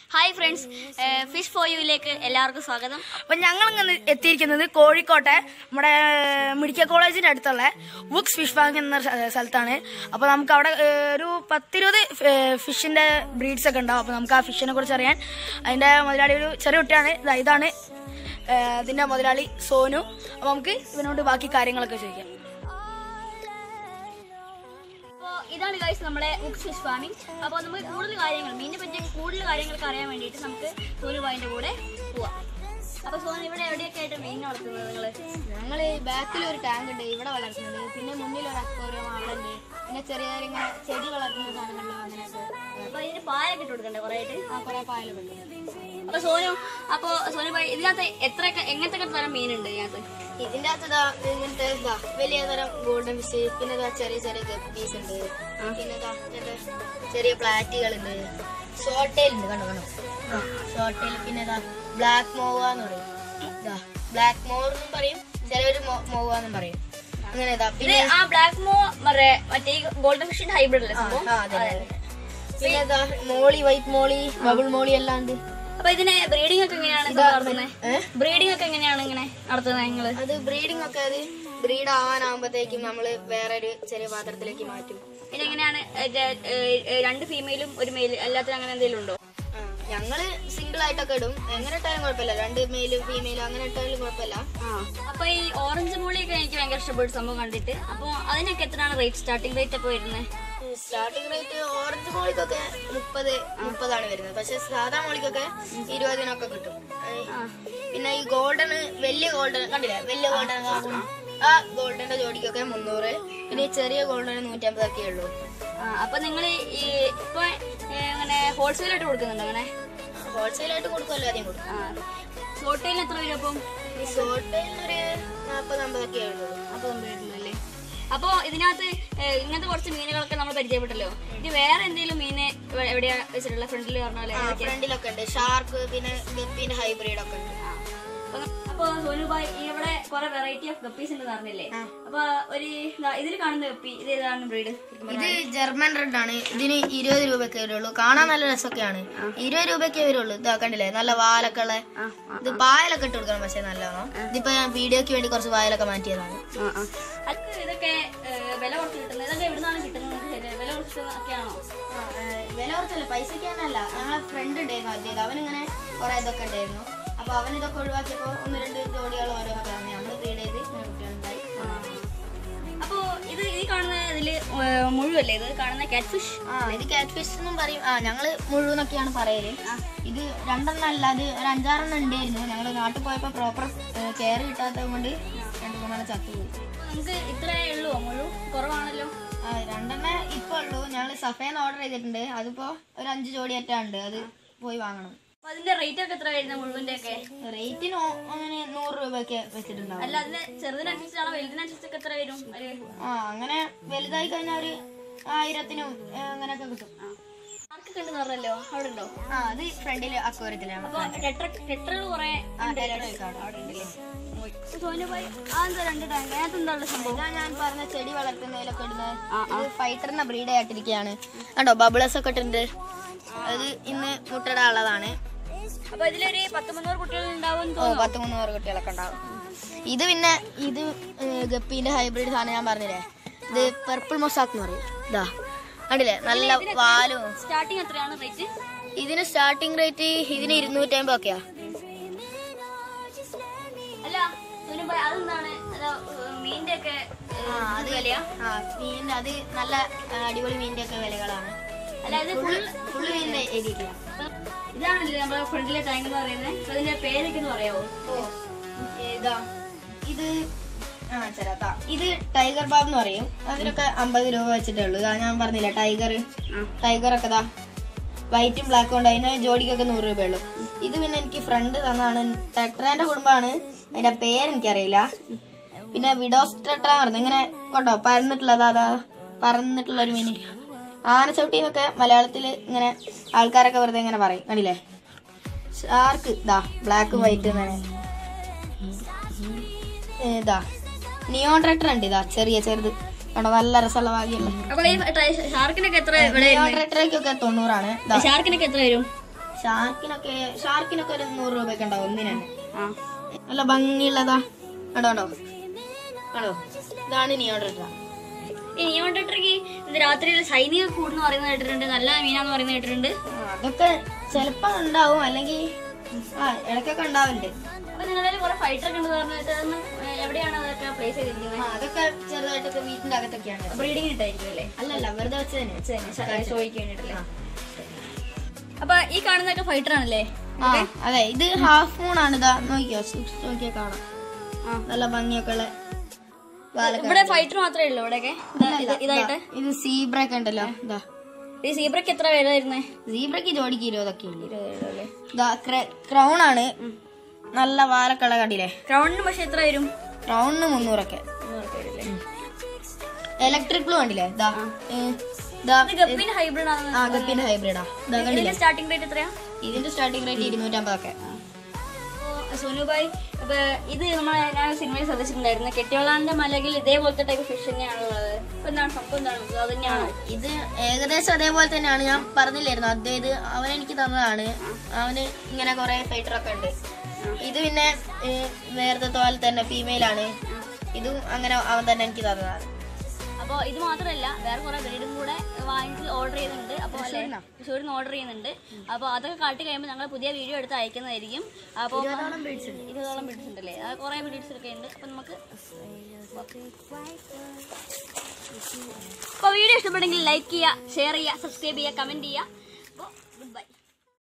Hi friends fish for യുയിലേക്ക് എല്ലാവർക്കും സ്വാഗതം അപ്പൊ ഞങ്ങൾ ഇങ്ങനെ എത്തിയിരിക്കുന്നത് കോഴിക്കോട്ടെ നമ്മുടെ മെഡിക്കൽ കോളേജിന്റെ അടുത്തുള്ള വുക്സ് ഫിഷ് ബാങ്ക് എന്ന സ്ഥ- സ്ഥലത്താണ് അപ്പൊ നമുക്ക് അവിടെ ഏഹ്, ഒരു പത്തിരുപത് ഫിഷിന്റെ ബ്രീഡ്സ് ഒക്കെ ഉണ്ടാവും അപ്പൊ നമുക്ക് ആ ഫിഷിനെ കുറിച്ച് അറിയാൻ അതിന്റെ മുതലാളി ഒരു ചെറിയ കുട്ടിയാണ് ഇതാ ഇതാണ് ഏഹ്, അതിന്റെ മുതലാളി സോനു അപ്പൊ നമുക്ക് ഇവനോട് ബാക്കി കാര്യങ്ങളൊക്കെ ചോദിക്കാം അപ്പോൾ ഇതാണ് ഗൈസ് നമ്മുടെ ഉക്സ് ഫിഷ് ഫാമിംഗ് അപ്പോൾ നമുക്ക് കൂടുതൽ കാര്യങ്ങൾ മീനിനെ പറ്റി കൂടുതൽ കാര്യങ്ങളൊക്കെ അറിയാൻ വേണ്ടിയിട്ട് നമുക്ക് സോനുബായിൻ്റെ കൂടെ പോവാം അപ്പോൾ സോനു ഇവിടെ എവിടെയൊക്കെ ആയിട്ട് മീൻ വളർത്തുന്നത് നിങ്ങൾ ഞങ്ങൾ ബാക്കിൽ ഒരു ടാങ്ക് ഉണ്ട് ഇവിടെ വളർത്തുന്നത് പിന്നെ മുന്നിൽ ഒരു അക്വേറിയം അവിടെ ഉണ്ട് പിന്നെ ചെറിയ ചെറിയ ഇങ്ങനെ ചെടി വളർത്തുന്ന സാധനങ്ങളിലോ അങ്ങനെയൊക്കെ അപ്പോൾ ഇതിന് പാലൊക്കെ ഇട്ട് കൊടുക്കണ്ടേ കുറേ ആയിട്ട് ആ കുറെ പായലുണ്ട് അപ്പോൾ സോനു അപ്പോൾ സോനുബായി ഇതിനകത്ത് എത്രയൊക്കെ എങ്ങനത്തെ തരം മീനുണ്ട് ഇതിനകത്ത് ഇതിന്റെ അകത്ത് ഇതാ ഇങ്ങനത്തെ ഇതാ വലിയ തരം ഗോൾഡൻ ഫിഷ് പിന്നെ ഇതാ ചെറിയ ചെറിയ ഗപ്പീസ് ഉണ്ട് പിന്നെ ഇതാ ഇങ്ങനത്തെ ചെറിയ പ്ലാറ്റുകളുണ്ട് ഷോർട്ടേൽ ഉണ്ട് കണ്ടോ കണ്ടോ ഷോർട്ടേൽ പിന്നെ ഇതാ ബ്ലാക്ക് മോവ എന്ന് പറയും ഇതാ ബ്ലാക്ക് മോർ എന്നും പറയും ചിലവര് മോവ എന്നും പറയും അങ്ങനെ ഇതാ ഇത് പിന്നെ ആ ബ്ലാക്ക് മോ മറ്റേ മറ്റേ ഗോൾഡൻ ഫിഷിന്റെ ഹൈബ്രിഡ് അല്ലേ ആ, സംഭവം ആ, അതെ, അതെ. പിന്നെ ഇതാ മോളി വൈറ്റ് മോളി ബബിൾ മോളി എല്ലാം ഉണ്ട് അപ്പൊ ഇതിന് ബ്രീഡിംഗ് ഒക്കെ എങ്ങനെയാണ് ഇത് നടത്തുന്നത് ഏഹ് ബ്രീഡിംഗ് ഒക്കെ എങ്ങനെയാണ് ഇങ്ങനെ നടത്തുന്നത് നിങ്ങള് അത് ബ്രീഡിംഗ് ഒക്കെ അത് ബ്രീഡ് ആവാനാകുമ്പോഴത്തേക്കും നമ്മള് വേറെ ഒരു ചെറിയ പാത്രത്തിലേക്ക് മാറ്റും പിന്നെ എങ്ങനെയാണ് ഇത്, ഏ, ഏ, രണ്ട് ഫീമെയിലും ഒരു മെയിൽ എല്ലാത്തിനും അങ്ങനെ എന്തെങ്കിലും ഉണ്ടോ ആ, ഞങ്ങള് സിംഗിൾ ആയിട്ടൊക്കെ ഇടും എങ്ങനെ ഇട്ടാലും കുഴപ്പമില്ല രണ്ട് മെയിലും ഫീമെയിലും അങ്ങനെ ഇട്ടാലും കുഴപ്പമില്ല അപ്പൊ ഈ ഓറഞ്ച് മൂളിയൊക്കെ എനിക്ക് ഭയങ്കര ഇഷ്ടപ്പെട്ട സംഭവം കണ്ടിട്ട് അപ്പൊ അതിനൊക്കെ എത്രയാണ് റേറ്റ് സ്റ്റാർട്ടിംഗ് റേറ്റ് ഒക്കെ വരുന്നത് സ്റ്റാർട്ടിംഗ് റേറ്റ് ഓറഞ്ച് മോളിക്കൊക്കെ മുപ്പത് മുപ്പതാണ് വരുന്നത് പക്ഷെ സാധാ മോളിക്കൊക്കെ ഇരുപതിനൊക്കെ കിട്ടും ഏ, പിന്നെ ഈ ഗോൾഡൻ വലിയ ഗോൾഡൻ കണ്ടില്ലേ വലിയ ഗോൾഡൻ ആ ഗോൾഡന്റെ ജോഡിക്കൊക്കെ മുന്നൂറ് പിന്നെ ഈ ചെറിയ ഗോൾഡന് നൂറ്റമ്പതൊക്കെ ഉള്ളൂ അപ്പൊ നിങ്ങൾ ഈ ഇപ്പൊ ഏ, അങ്ങനെ ഹോൾസെയിൽ ആയിട്ട് കൊടുക്കുന്നുണ്ടോ അങ്ങനെ ഹോൾസെയിൽ ആയിട്ട് കൊടുക്കുമല്ലോ ആദ്യം കൊടുക്കും ഷോർട്ടേലിന് എത്ര വരും അപ്പം ഈ ഷോർട്ടേലിനൊരു നാൽപ്പത് അമ്പതൊക്കെ ഉള്ളൂ അപ്പൊ വരുന്നല്ലേ അപ്പൊ ഇതിനകത്ത് ഏ, ഇങ്ങനത്തെ കുറച്ച് മീനുകളൊക്കെ നമ്മൾ പരിചയപ്പെട്ടല്ലോ ഇത് വേറെ എന്തെങ്കിലും മീന് എവിടെ- എവിടെയാ വെച്ചിട്ടുള്ള ഫ്രണ്ടിൽ പറഞ്ഞ പോലെ ഫ്രണ്ടിലൊക്കെ ഉണ്ട് ഷാർക്ക് പിന്നെ ഗപ്പിന്റെ ഹൈബ്രിഡ് ഒക്കെ ഉണ്ട് അപ്പൊ സോനുബായ് ഈ ഇവിടെ കുറെ വെറൈറ്റി ഓഫ് ഗപ്പീസ് ഉണ്ട് പറഞ്ഞില്ലേ അപ്പൊ ഒരു ഇതിൽ കാണുന്ന ഗപ്പി ഇത് ഏതാണ് ബ്രീഡ് ഇത് ജർമ്മൻ റെഡ് ആണ് ഇതിന് ഇരുപത് രൂപയൊക്കെ വരുള്ളൂ കാണാൻ നല്ല രസമൊക്കെയാണ് ഇരുപത് രൂപയൊക്കെ വരുള്ളൂ ഇതാ കണ്ടില്ലേ നല്ല വാലൊക്കെ ഉള്ള ഇത് പായലൊക്കെ ഇട്ട് കൊടുക്കണം പക്ഷെ നല്ലോണം ഇതിപ്പോ ഞാൻ വീഡിയോക്ക് വേണ്ടി കുറച്ച് വായലൊക്കെ മാറ്റിയതാണ് അത് ഇതൊക്കെ ഏ, വില കുറച്ച് കിട്ടുന്നത് ഇതൊക്കെ എവിടുന്നാണ് കിട്ടുന്നത് നിങ്ങൾക്ക് ശരി- വില കുറച്ചൊക്കെയാണോ ആ, ഏ, വില കുറച്ചല്ല പൈസക്കാനല്ല ഞങ്ങളെ ഫ്രണ്ട് ഉണ്ടായിരുന്നു ആദ്യം അവനിങ്ങനെ കുറെ ഇതൊക്കെ ഉണ്ടായിരുന്നു അപ്പൊ അവൻ ഇതൊക്കെ ഒഴിവാക്കിയപ്പോ ഒന്ന് രണ്ട് ജോഡികൾ ഓരോന്നൊക്കെ തന്നെ നമ്മൾ ബ്രീഡ് ചെയ്ത് ഇങ്ങനെ കുട്ടികളുണ്ടായി അപ്പൊ ഇത് ഈ കാണുന്ന ഇതില് ഏ, മുഴുവല്ലേ ഇത് കാണുന്ന കാറ്റ് ഫിഷ് ആ ഇത് കാറ്റ് ഫിഷ് എന്നും പറയും ആ ഞങ്ങള് മുഴുവനൊക്കെയാണ് പറയല് ഇത് രണ്ടെണ്ണം അല്ല അത് ഒരു അഞ്ചാറെണ്ണം ഉണ്ടായിരുന്നു ഞങ്ങൾ നാട്ടിൽ പോയപ്പോ പ്രോപ്പർ കെയർ കിട്ടാത്തത് കൊണ്ട് രണ്ടു മൂന്നെണ്ണം ചത്തുപോയി നമുക്ക് ഇത്രേ ഉള്ളൂ മുഴുവൻ കുറവാണല്ലോ ആ രണ്ടെണ്ണം ഇപ്പൊ ഉള്ളൂ ഞങ്ങൾ സഫേന്ന് ഓർഡർ ചെയ്തിട്ടുണ്ട് അതിപ്പോ ഒരു അഞ്ച് ജോഡി ഉണ്ട് അത് പോയി വാങ്ങണം അപ്പൊ അതിന്റെ റേറ്റ് ഒക്കെ എത്ര വരുന്നത് മുഴുവന്റെ ഒക്കെ റേറ്റിന് അങ്ങനെ നൂറ് രൂപയൊക്കെ വെച്ചിട്ടുണ്ടാവും അല്ല അതിന് ചെറുതിനനുസരിച്ചാണോ വലുതിനനുസരിച്ചൊക്കെ എത്ര വരും ഒരു ആ അങ്ങനെ വലുതായി കഴിഞ്ഞാൽ ഒരു ആയിരത്തിനും ഏ, അങ്ങനെയൊക്കെ കിട്ടും മാർക്കൊക്കെ ഉണ്ടെന്ന് പറഞ്ഞല്ലോ അവിടെ ഉണ്ടോ ആ അത് ഫ്രണ്ടില് അക്വരത്തിലാണ് അപ്പൊ ടെട്ര ടെട്രകൾ കുറെ ആ ടെററൊക്കെ അവിടെ ഉണ്ടല്ലേ സോനുഭായി അതെന്താ രണ്ട് ടാങ്ക് അതിനകത്ത് എന്താ ഉള്ള സംഭവം ഇതാ ഞാൻ പറഞ്ഞ ചെടി വളർത്തുന്നതിലൊക്കെ ഇടുന്നത് ഇത് ഫൈറ്റർ എന്ന ബ്രീഡ് ആയിട്ടിരിക്കുകയാണ് കണ്ടോ ബബിളസ് ഒക്കെ ഇട്ടിട്ടുണ്ട് അത് ഇന്ന് മുട്ടടാനുള്ളതാണ് അപ്പൊ ഇതിലൊരു പത്ത് മുന്നൂറ് കുട്ടികൾ ഉണ്ടാവും ഓ പത്ത് മുന്നൂറ് കുട്ടികളൊക്കെ ഉണ്ടാവും ഇത് പിന്നെ ഇത് ഏ, ഗപ്പീന്റെ ഹൈബ്രിഡ് സാധനം ഞാൻ പറഞ്ഞില്ലേ ഇത് പെർപ്പിൾ മൊസാക്ക് എന്ന് പറയും ഇതാ കണ്ടില്ലേ നല്ല വാലും സ്റ്റാർട്ടിങ് എത്രയാണ് റേറ്റ് ഇതിന് സ്റ്റാർട്ടിംഗ് റേറ്റ് ഇതിന് ഇരുന്നൂറ്റമ്പത് ഒക്കെയാ അല്ല സോനുഭായി അതെന്താണ് അല്ല മീനിന്റെ ഒക്കെ അത് വിലയാ ആ മീനിന്റെ അത് നല്ല ആ, അടിപൊളി മീനിന്റെ ഒക്കെ വിലകളാണ് അല്ല ഇത് ഫുൾ ഫുള്ള് മീനിന്റെ എഴുതിയിട്ടില്ല ഇതാണല്ലേ നമ്മുടെ ഫ്രണ്ടിലെ ടാങ്ക് എന്ന് പറയുന്നത് അപ്പൊ ഇതിന്റെ പേരൊക്കെ ഒന്ന് പറയാമോ ഓ ഏതാ ഇത് ആ ചെറുതാ ഇത് ടൈഗർ ബാബ് എന്ന് പറയും അതിനൊക്കെ അമ്പത് രൂപ വെച്ചിട്ടേ ഉള്ളൂ ഇതാ ഞാൻ പറഞ്ഞില്ല ടൈഗർ ടൈഗർ ഒക്കെ ഇതാ വൈറ്റും ബ്ലാക്കും ഉണ്ട് അതിന് ജോഡിക്കൊക്കെ നൂറ് രൂപയുള്ളൂ ഇത് പിന്നെ എനിക്ക് ഫ്രണ്ട് തന്നാണ് ടെട്രാന്റെ കുടുംബമാണ് അതിന്റെ പേര് എനിക്കറിയില്ല പിന്നെ വിഡോസ് ടെട്ര പറഞ്ഞു ഇങ്ങനെ കൊണ്ടോ പരന്നിട്ടുള്ളതാ അതാ പറന്നിട്ടുള്ള ഒരു മീൻ ആനച്ചവിട്ടി എന്നൊക്കെ മലയാളത്തിൽ ഇങ്ങനെ ആൾക്കാരൊക്കെ വെറുതെ ഇങ്ങനെ പറയും കണ്ടില്ലേ ഷാർക്ക് ഇതാ ബ്ലാക്ക് വൈറ്റ് തന്നെ ഇതാ നിയോൺ റെട്ടർ ഉണ്ട് ഇതാ ചെറിയ ചെറുത് കണ്ടോ നല്ല രസമുള്ള ഭാഗ്യമുള്ള അപ്പൊ ഈ ഷാർക്കിനൊക്കെ എത്ര ഇവിടെ നിയോൺ റെട്ടറയ്ക്കൊക്കെ തൊണ്ണൂറാണ് ഇതാ ഷാർക്കിനൊക്കെ എത്ര വരും ഷാർക്കിനൊക്കെ ഷാർക്കിനൊക്കെ ഒരു നൂറ് രൂപയൊക്കെ ഉണ്ടാവും ഒന്നിന് തന്നെ ആ നല്ല ഭംഗിയുള്ളതാ കണ്ടോ കണ്ടോ കണ്ടോ ഇതാണ് നിയോഡ്രട്ട ഈ നിയോൺ ടെട്രയ്ക്ക് ഇത് രാത്രിയിൽ സൈനിക കൂടുന്ന് പറയുന്നത് കേട്ടിട്ടുണ്ട് നല്ല മീനാന്ന് പറയുന്നത് കേട്ടിട്ടുണ്ട് അതൊക്കെ ചിലപ്പോ ഉണ്ടാവും അല്ലെങ്കിൽ ആ ഇടയ്ക്കൊക്കെ ഉണ്ടാവലുണ്ട് അപ്പൊ നിങ്ങളുടെ കുറെ ഫൈറ്റർ ഒക്കെ ഉണ്ട് പറഞ്ഞിട്ട് അതൊന്ന് എവിടെയാണ് അതൊക്കെ പ്ലേസ് ചെയ്തിരിക്കുന്നത് ആ, അതൊക്കെ ചെറുതായിട്ടൊക്കെ വീട്ടിന്റെ അകത്തൊക്കെയാണ് ബ്രീഡിംഗ് ഇട്ടായിരിക്കും അല്ലേ അല്ലല്ല വെറുതെ വെച്ച് തന്നെ ഷോയ്ക്ക് വേണ്ടിട്ടല്ലേ അപ്പൊ ഈ കാണുന്നതൊക്കെ ഫൈറ്റർ ആണല്ലേ ആ അതെ ഇത് ഹാഫ് മൂൺ ആണ് ഇതാ നോക്കിയോ സൂക്ഷിച്ച് നോക്കിയാ കാണാം ആ. നല്ല ഭംഗിയൊക്കെ ഉള്ള വാലൊക്കെ ഇവിടെ ഫൈറ്റർ മാത്രമേ ഉള്ളൂ ഇവിടെയൊക്കെ ഇതാ- ഇത് ഇതായിട്ട് ഇത് സീബ്ര ഒക്കെ ഉണ്ടല്ലോ ഇതാ ഈ സീബ്രക്ക് എത്ര വില വരുന്നേ സീബ്രക്ക് ജോഡിക്ക് ഇരുപതൊക്കെ ഉള്ളു ഇതാ ക്രൗൺ ആണ് നല്ല വാലൊക്കെ ഉള്ള കണ്ടില്ലേ ക്രൗണ്ടിന് പക്ഷെ എത്ര വരും ക്രൗണിന് മുന്നൂറൊക്കെ ഇലക്ട്രിക് ബ്ലൂ കണ്ടില്ലേ ഇതാ ഏ, ഇതാ ഇത് ഗപ്പിന്റെ ഹൈബ്രിഡ് ആണ് ആ ഗപ്പിന്റെ ഹൈബ്രിഡാ ഇതാ കണ്ടില്ലേ ഇതിന്റെ സ്റ്റാർട്ടിംഗ് റേറ്റ് എത്രയാ ഇതിന്റെ സ്റ്റാർട്ടിംഗ് റേറ്റ് ഇരുന്നൂറ്റമ്പതൊക്കെ അപ്പോ സോനുബായ് അപ്പൊ ഇത് നമ്മളെ ഞാൻ സിനിമയിൽ ശ്രദ്ധിച്ചിട്ടുണ്ടായിരുന്നു കെട്ടിയോളാന്റെ മലകിൽ ഇതേപോലത്തെ ടൈപ്പ് ഫിഷ് തന്നെയാണ് ഉള്ളത് അപ്പൊ എന്താണ് സംഭവം എന്താണ് ഇത് അത് തന്നെയാണോ ഇത് ഏകദേശം അതേപോലെ തന്നെയാണ് ഞാൻ പറഞ്ഞില്ലായിരുന്നു അദ്ദേഹം ഇത് അവൻ എനിക്ക് തന്നതാണ് അവന് ഇങ്ങനെ കുറെ ഫൈറ്റർ ഒക്കെ ഉണ്ട് ഇത് പിന്നെ ഏ, നേരത്തെ പോലെ തന്നെ ഫീമെയിൽ ആണ് ഇതും അങ്ങനെ അവൻ തന്നെ എനിക്ക് തന്നതാണ് അപ്പോൾ ഇത് മാത്രമല്ല വേറെ കുറെ ബ്രീഡും കൂടെ വാങ്ങിച്ച് ഓർഡർ ചെയ്യുന്നുണ്ട് അപ്പോൾ തൃശ്ശൂരിൽ നിന്ന് ഓർഡർ ചെയ്യുന്നുണ്ട് അപ്പോൾ അതൊക്കെ കാട്ടി കഴിയുമ്പോൾ ഞങ്ങൾ പുതിയ വീഡിയോ എടുത്ത് അയക്കുന്നതായിരിക്കും അപ്പോൾ ഇരുപതോളം ബ്രീഡ്സ് ഉണ്ടല്ലേ അത് കുറേ ബ്രീഡ്സ് ഒക്കെ ഉണ്ട് അപ്പോൾ നമുക്ക് അപ്പോൾ വീഡിയോ ഇഷ്ടപ്പെട്ടെങ്കിൽ ലൈക്ക് ചെയ്യുക ഷെയർ ചെയ്യുക സബ്സ്ക്രൈബ് ചെയ്യുക കമൻറ്റ് ചെയ്യുക